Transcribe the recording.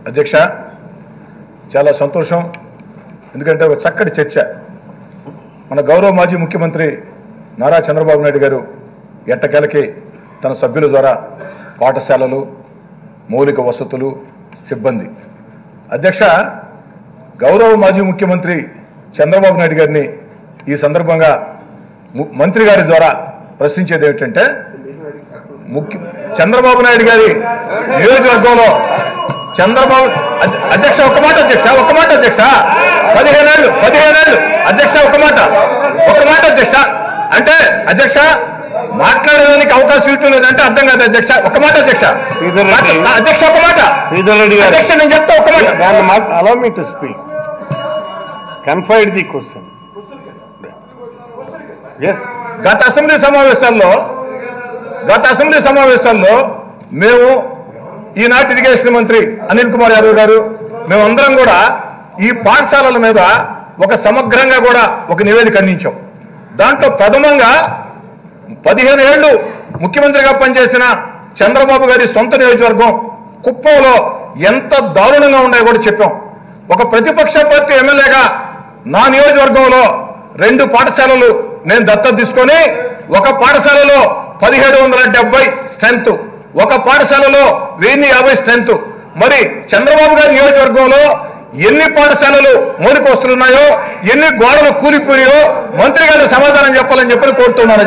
అధ్యక్ష చాలా సంతోషం ఎందుకంటే ఒక చక్కటి చర్చ మన గౌరవ మాజీ ముఖ్యమంత్రి నారా చంద్రబాబు నాయుడు గారు ఎట్టకేలకి తన సభ్యుల ద్వారా పాఠశాలలు మౌలిక వసతులు సిబ్బంది అధ్యక్ష గౌరవ మాజీ ముఖ్యమంత్రి చంద్రబాబు నాయుడు గారిని ఈ సందర్భంగా ము- మంత్రి గారి ద్వారా ప్రశ్నించేది ఏమిటంటే ముఖ్య చంద్రబాబు నాయుడు గారి నియోజకవర్గంలో చంద్రబాబు అధ్య- అధ్యక్ష ఒక్క మాట అధ్యక్ష ఒక్క మాట అధ్యక్ష పదిహేనేళ్ళు పదిహేనేళ్ళు అధ్యక్ష ఒక్క మాట ఒక్క మాట అధ్యక్ష అంటే అధ్యక్ష మాట్లాడడానికి అవకాశం ఇవ్వటం లేదంటే అర్థం కాదు అధ్యక్ష ఒక్క మాట అధ్యక్ష శ్రీధర్ రెడ్డి. అధ్యక్ష ఒక్క మాట శ్రీధర్ రెడ్డి గారు అధ్యక్ష నేను చెప్తా ఒక్క మాట దాన్ని మాకు allow me to speak confined the question ఎస్ గత అసెంబ్లీ సమావేశాల్లో గత అసెంబ్లీ సమావేశాల్లో మేము ఈనాటి ఇరిగేషన్ మంత్రి అనిల్ కుమార్ యాదవ్ గారు మేమందరం కూడా ఈ పాఠశాలల మీద ఒక సమగ్రంగా కూడా ఒక నివేదిక అందించాం దాంట్లో ప్రథమంగా పదిహేను ఏళ్ళు ముఖ్యమంత్రిగా పనిచేసిన చంద్రబాబు గారి సొంత నియోజకవర్గం కుప్పంలో ఎంత దారుణంగా ఉన్నాయో కూడా చెప్పాం ఒక ప్రతిపక్ష పార్టీ ఎమ్మెల్యేగా నా నియోజకవర్గంలో రెండు పాఠశాలలు నేను దత్తత తీసుకొని ఒక పాఠశాలలో పదిహేడు వందల డెబ్బై స్ట్రెంత్ ఒక పాఠశాలలో వెయ్యి యాభై స్ట్రెంత్ మరి చంద్రబాబు గారి నియోజకవర్గంలో ఎన్ని పాఠశాలలు మౌలిక వస్తువులు ఉన్నాయో ఎన్ని గోడలు కూలిపోయాయో మంత్రి గారు సమాధానం చెప్పాలని చెప్పని కోరుతున్నాను